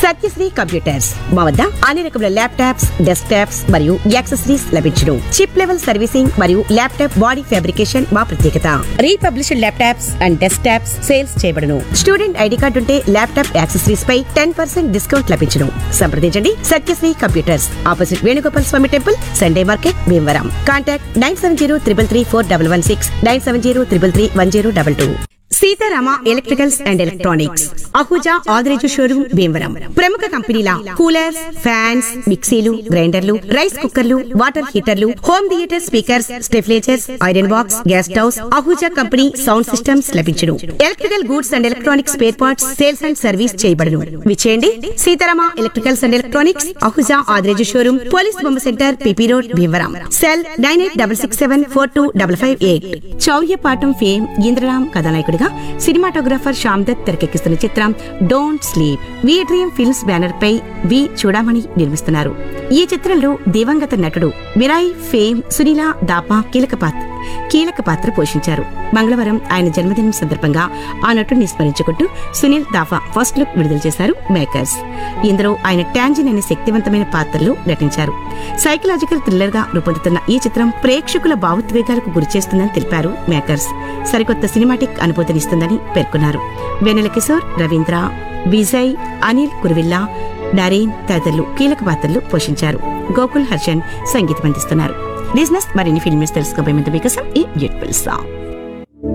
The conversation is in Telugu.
సత్యశ్రీ కంప్యూటర్స్ మా వద్ద అన్ని రకముల ల్యాప్టాప్స్ డెస్క్ టాప్స్ మరియు యాక్సెసరీస్ లభించును చిప్ లెవెల్ సర్వీసింగ్ మరియు ల్యాప్టాప్ బాడీ ఫ్యాబ్రికేషన్ మా ప్రత్యేకత republished laptops and desktops sales చేయబడును స్టూడెంట్ ఐడి కార్డు ఉంటే ల్యాప్టాప్ యాక్సెసరీస్ పై టెన్ పర్సెంట్ డిస్కౌంట్ లభించును సంప్రదించండి Satyasri computers opposite Venugopal Swamy temple Sunday market Bhimavaram contact nine seven zero triple three four double one six nine seven zero triple three one zero double two Seetharama electricals and electronics Ahuja Adireju showroom Bhimavaram ప్రముఖ కంపెనీల కూలర్స్ ఫ్యాన్స్ మిక్సీలు గ్రైండర్లు రైస్ కుక్కర్లు వాటర్ హీటర్లు home theatre speakers stabilizers iron box gas stoves Ahuja company sound systems లభించును electrical goods and electronics spare parts sales and service చేయబడును విచేయండి Seetharama electricals and electronics Ahuja Adireju showroom police బొమ్మ centre PP road Bhimavaram cell nine eight double six seven four two double five eight Chouryapatham fame Indraram కథానాయకుడిగా సినిమాటోగ్రాఫర్ శ్యామ్ దత్ తెరకెక్కిస్తున్న చిత్రం don't sleep we dream films banner పై వి చూడమణి నిర్మిస్తున్నారు ఈ చిత్రంలో దివంగత నటుడు మిరాయి ఫేమ్ సునీల దాపా కీలక పాత్ర కీలక పాత్ర పోషించారు మంగళవారం ఆయన జన్మదినం సందర్భంగా ఆ నటుడిని స్మరించుకుంటూ సునీల్ దాఫా ఫస్ట్ లుక్ విడుదల చేశారు మేకర్స్ ఇందులో ఆయన ట్యాంజిన్ అనే శక్తివంతమైన పాత్రలో నటించారు సైకలాజికల్ థ్రిల్లర్ గా రూపొందుతున్న ఈ చిత్రం ప్రేక్షకుల భావోద్వేగాలకు గురిచేస్తుందని తెలిపారు మేకర్స్ సరికొత్త సినిమాటిక్ అనుభూతినిస్తుందని పేర్కొన్నారు వెన్నెల కిషోర్ రవీంద్ర విజయ్ అనిల్ కురువిల్లా నరేన్ తదితరులు కీలక పాత్రలు పోషించారు గోకుల్ హర్షన్ సంగీతం అందిస్తున్నారు బిజినెస్ మరిన్ని ఫిల్మ్స్ తెలుసుకోబోయే ముందు మీకోసం ఈ బ్యూటిఫుల్ సాంగ్